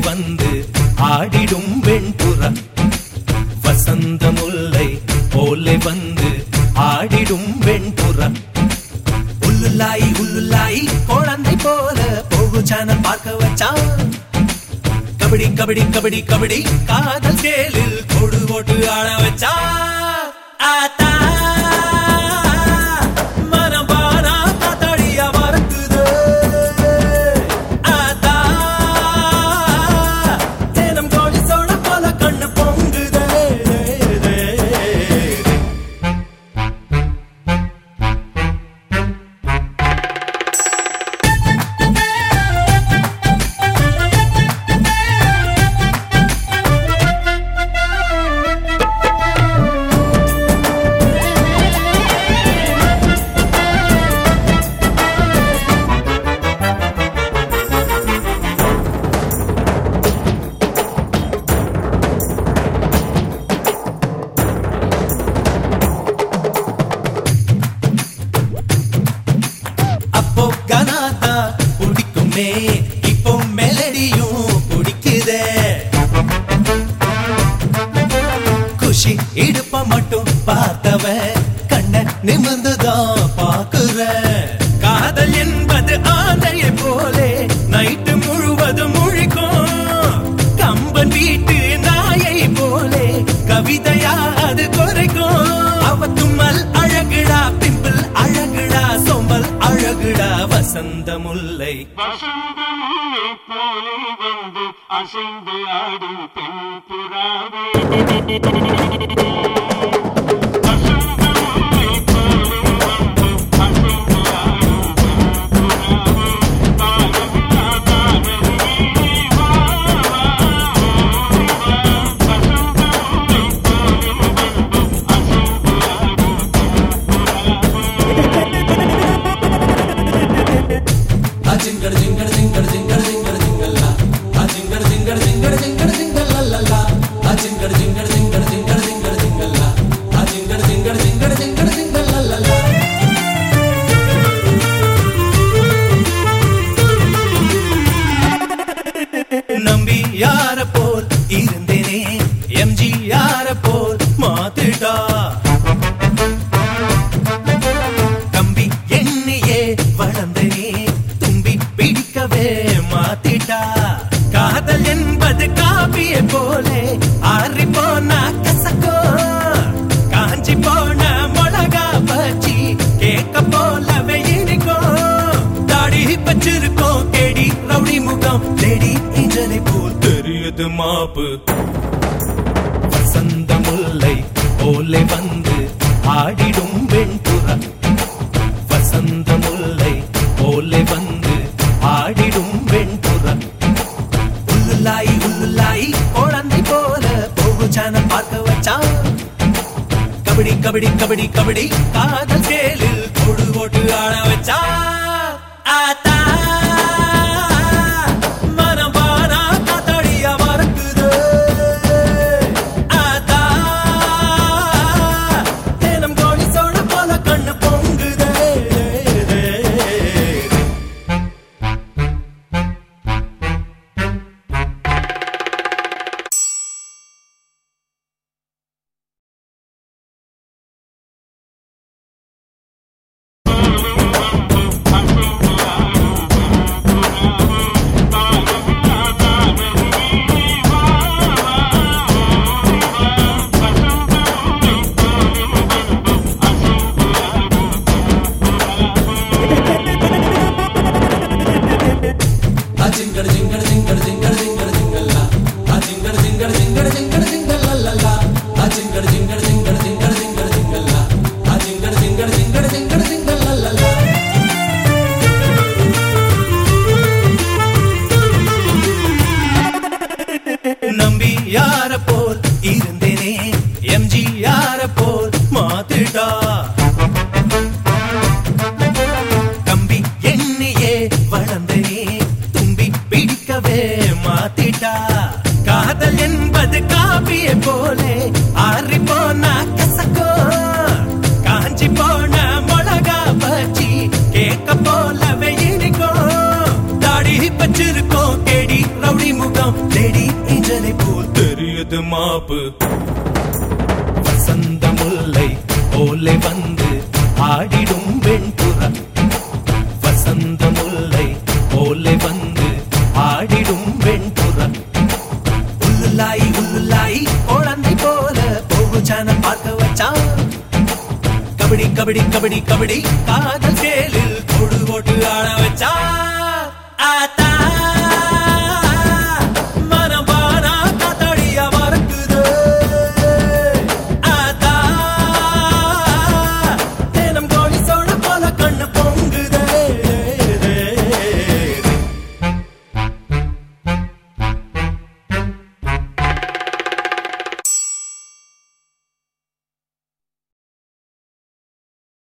வந்து ஆடிடும் வெண்புறா வசந்த முல்லை போலே வந்து ஆடிடும் வெண்புறா உள்ளுல்லாய் உள்ளுல்லாய் குழந்தை போல போகு சேனல் பார்க்க வச்சான் கபடி கபடி கபடி கபடி காதல் சேலில் கொடு போட்டு ஆட வச்சா ஆத்தா மனம் பாரா காத்தாடியா மறக்குது ஆத்தா தினம் கோழி சோழ போல கண்ணு பொங்குதே அப்போ கனாதா பிடிக்குமே இப்போ மெலடியும் பிடிக்குதே குஷி இடுப்ப மட்டும் பார்த்தவ கண்ண நிமிர்ந்துதான் பாக்குற காதல் என்பது ஆந்தையை போலே நைட்டு முழுவதும் முழிக்கும் கம்பன் வீட்டு நாயை போலே கவிதையா அது குறைக்கும் அவ தும்மல் அழகுடா பிம்பிள் அழகுடா சோம்பல் அழகுடா வசந்த முல்லை வசந்தமுல்லை போலே வந்து அசைந்து ஆடும் பெண் புறாவே வசந்தமுல்லை போலே வந்து அசைந்து ஆடும் பெண் புறாவே தாரவில்லா தாரவில்லை வா வா வசந்தமுல்லை போலே வந்து அசைந்து ஆடும் பெண் புறாவே அஜிங்கட ஜிங்கட ஜிங்கட ஜிங்கட ஜிங்கட ஜிங்கல்லா அஜிங்கட ஜிங்கட ஜிங்கட ஜிங்கட ஜிங்கல்லல்லா அஜிங்கட ஜிங்கட ஜிங்கட ஜிங்கட ஜிங்கட ஜிங்கல்லா அஜிங்கட ஜிங்கட ஜிங்கட ஜிங்கட ஜிங்கல்லல்லா நம்பி யார போல் இருந்தேனே எம்ஜி யார போல் மாத்திட்டா தம்பி எண்ணியே வளர்ந்தனே தும்பி பிடிக்கவே மாத்திட்டா காதல் என்பது காப்பிய போலே ஆறி போனா கசக்கோ காஞ்சி போன மிளகா பச்சி கேக்க போலவே இனிக்கும் தாடி வச்சிருக்கோம் கேடி ரவுடி முகம் தேடி இன்றனை போல் தெரியுது மாப்பு வசந்த முல்லை போலே வந்து ஆடிடும் வெண்புறா வசந்த முல்லை போலே வந்து ஆடிடும் வெண்புறா உள்ளுல்லாய் உள்ளுல்லாய் குழந்தை போல போகு சேனல் பார்க்க வச்சான் கபடி கபடி கபடி கபடி காதல் சேலில் கொடு போட்டு ஆட வச்சா ஆத்தா மனம் பாரா காத்தாடியா மறக்குது ஆத்தா தினம் கோழி சோழ போல கண்ணு பொங்குதே அஜிங்கட ஜிங்கட ஜிங்கட ஜிங்கட ஜிங்கட ஜிங்கல்லா அஜிங்கட ஜிங்கட ஜிங்கட ஜிங்கட ஜிங்கல்லல்லா அஜிங்கட ஜிங்கட ஜிங்கட ஜிங்கட ஜிங்கட ஜிங்கல்லா அஜிங்கட ஜிங்கட ஜிங்கட ஜிங்கட ஜிங்கல்லல்லா நம்பி யார போல் இருந்தேனே எம்ஜி யார போல் மாத்திட்டா தம்பி எண்ணியே வளர்ந்தனே தும்பி பிடிக்கவே மாத்திட்டா காதல் என்பது காப்பிய போலே ஆறி போனா கசக்கோ காஞ்சி போன மிளகா பச்சி கேக்க போலவே இனிக்கும் தாடி வச்சிருக்கோம் கேடி ரவுடி முகம் தோப்பு வசந்த முல்லை போலே வந்து ஆடிடும் வெண்புறா வசந்த முல்லை போலே வந்து ஆடிடும் வெண்புறா உள்ளுலாய் உள்ளுலாய் குழந்தை போல போகுச்சான பார்க்க வச்சான் கபடி கபடி கபடி கபடி காதல் கேளில் தொடு போட்டு ஆட வச்சா ஆத்தா மனம் பானா காத்தாடியா மறக்குது ஆத்தா தினம் கோழி சோட போல கண்ணு பொங்குதே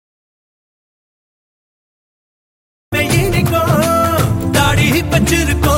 இனிக்கும் தாடி பச்சிருக்கோம்